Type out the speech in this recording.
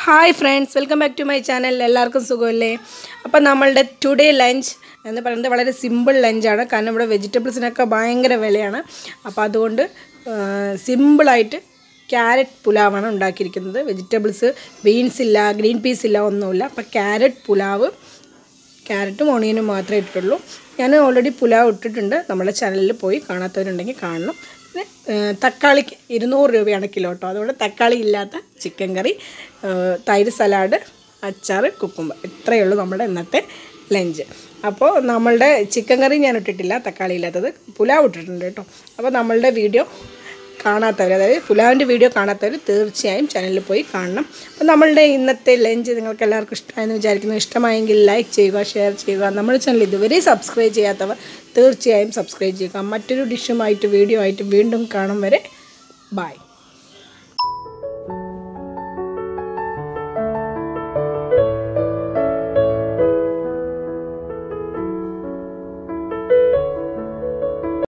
hi friends welcome back to my channel എല്ലാവർക്കും സുഖമല്ലേ അപ്പോൾ നമ്മളുടെ ടുഡേ ലഞ്ച് എന്ന് പറയുന്നത് വളരെ സിമ്പിൾ ലഞ്ചാണ് കാരണം ഇവിടെ വെജിറ്റബിൾസിനൊക്കെ ഭയങ്കര വിലയാണ് അപ്പോൾ അതുകൊണ്ട് സിമ്പിളായിട്ട് ക്യാരറ്റ് പുലാവാണ് ഉണ്ടാക്കിയിരിക്കുന്നത് വെജിറ്റബിൾസ് ബീൻസ് ഇല്ല ഗ്രീൻ പീസ് ഇല്ല ഒന്നുമില്ല അപ്പോൾ ക്യാരറ്റ് പുലാവ് ക്യാരറ്റും ഓണിയനും മാത്രമേ ഇട്ടിട്ടുള്ളൂ ഞാൻ ഓൾറെഡി പുലാവ് ഇട്ടിട്ടുണ്ട് നമ്മുടെ ചാനലിൽ പോയി കാണാത്തവരുണ്ടെങ്കിൽ കാണണം പിന്നെ ഏഹ്, തക്കാളിക്ക് ഇരുന്നൂറ് രൂപയാണ് കിലോ കേട്ടോ അതുകൊണ്ട് തക്കാളി ഇല്ലാത്ത ചിക്കൻ കറി ഏഹ്, തൈര് സലാഡ് അച്ചാർ കുക്കുമ്പർ ഇത്രയേ ഉള്ളൂ നമ്മുടെ ഇന്നത്തെ ലഞ്ച് അപ്പോൾ നമ്മളുടെ ചിക്കൻ കറി ഞാൻ ഇട്ടിട്ടില്ല തക്കാളി ഇല്ലാത്തത് പുലാവ് ഇട്ടിട്ടുണ്ട് കേട്ടോ അപ്പോൾ നമ്മളുടെ വീഡിയോ കാണാത്തവർ അതായത് പുലാവിൻ്റെ വീഡിയോ കാണാത്തവർ തീർച്ചയായും ചാനലിൽ പോയി കാണണം അപ്പോൾ നമ്മളുടെ ഇന്നത്തെ ലഞ്ച് നിങ്ങൾക്ക് എല്ലാവർക്കും ഇഷ്ടമായെന്ന് വിചാരിക്കുന്നു ഇഷ്ടമായെങ്കിൽ ലൈക്ക് ചെയ്യുക ഷെയർ ചെയ്യുക നമ്മുടെ ചാനൽ ഇതുവരെ സബ്സ്ക്രൈബ് ചെയ്യാത്തവർ തീർച്ചയായും സബ്സ്ക്രൈബ് ചെയ്യുക മറ്റൊരു ഡിഷുമായിട്ട് വീഡിയോ ആയിട്ട് വീണ്ടും കാണും വരെ ബായ്